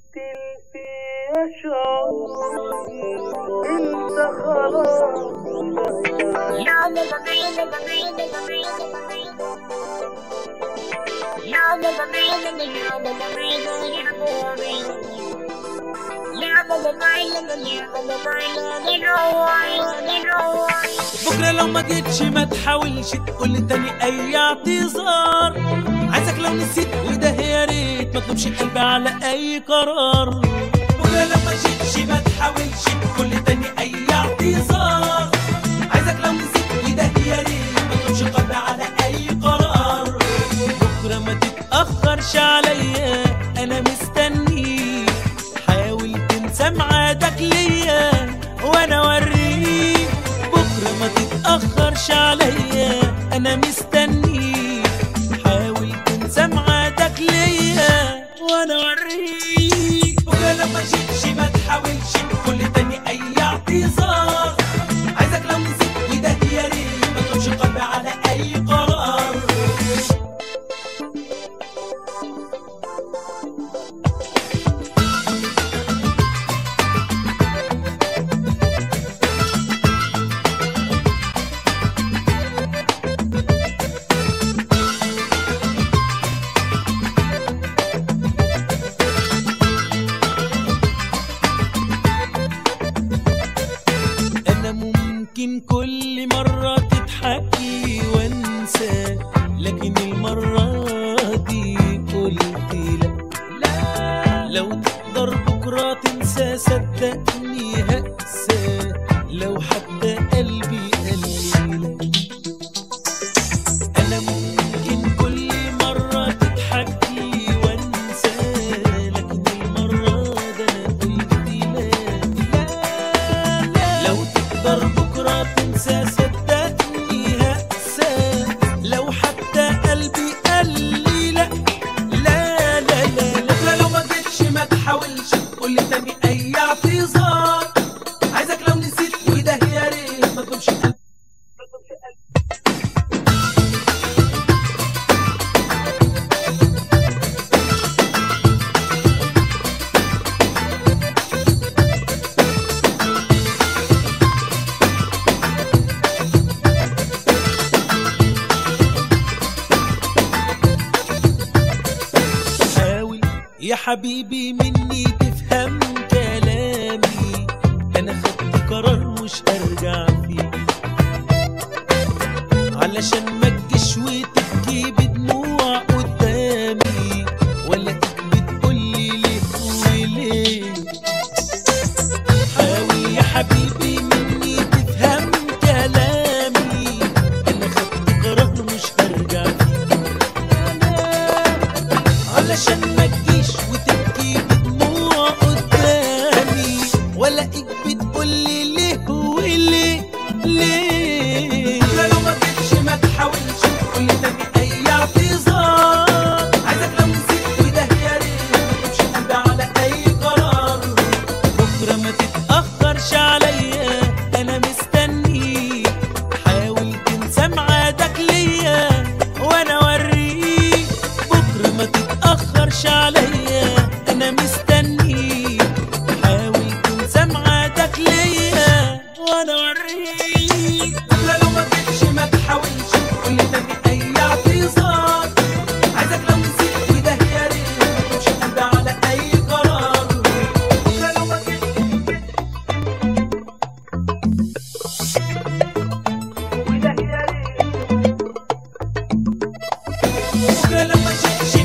فيها شعور انت خلاص بكرة لو ما جيتش ما تحاولش تقول تاني أي اعتذار عايزك لو نسيت وده يا ريت ما تلومش قلبي على أي قرار بكرة لو ما جيتش ما تحاولش تقول تاني أي اعتذار عايزك لو نسيت وده يا ريت ما تلومش قلبي على أي قرار بكرة ما تتأخرش عليا أنا مستنيك حاول تنسى ميعادك ليا وأنا أوريك بكرة ما تتأخرش عليا أنا مستنيك حاول تنسى ميعادك ليا وأنا أوريك بكرة لما جيتش ما تحاولش تقول تاني أي اعتذار عايزك لو نسيت وده يا ريت ما تلومش قلبي على أي قرار انا ممكن كل مرة تضحكي وانسى لكن المرة دي قلت لا لو تقدر بكرة تنسى صدقني هقسى لو حتى قلبي قال لي لا انا ممكن كل مرة تضحكي وانسى لكن المرة ده انا قلت لا لا لا لو تقدر بكرة تنسى صدقني هقسى لو حتى قلبي قال لي لا لا لا لا لا لو ما جيتش ما تحاولش تقول لي تاني اي اعتذار عايزك لو نسيت وده يا ريت ما تقولش قلبي حاول يا حبيبي مني تفهم كلامي انا خدت قرار مش هرجع فيه علشان ما تجيش وتبكي بدموع قدامي ولا تيجي بتقولي ليه وليه حاول يا حبيبي مني تفهم كلامي انا خدت قرار مش هرجع فيه علشان ما تجيش وتبكي بدموع قدامي ولاقيك بتقولي ليه وليه ليه لو ما جيتش ما تحاولش تقولي تاني اي اعتذار عايزك لو نسيت وده يا ريت ما تمشي قلبي على اي قرار بكره ما تتاخرش عليا انا مستنيك حاول تنسى ميعادك ليا وانا اوريك بكره ما تتاخرش عليا انا مستنيك حاول تنسى ميعادك ليا وانا اوريك لا لو ما جيتش ما تحاولش تقول لي تاني اي اعتذار عايزك لو نسيت وده يا ريت ما تمشي قلبي على اي قرار لا لو ما جيتش وده يا ريت بكره لما جيتش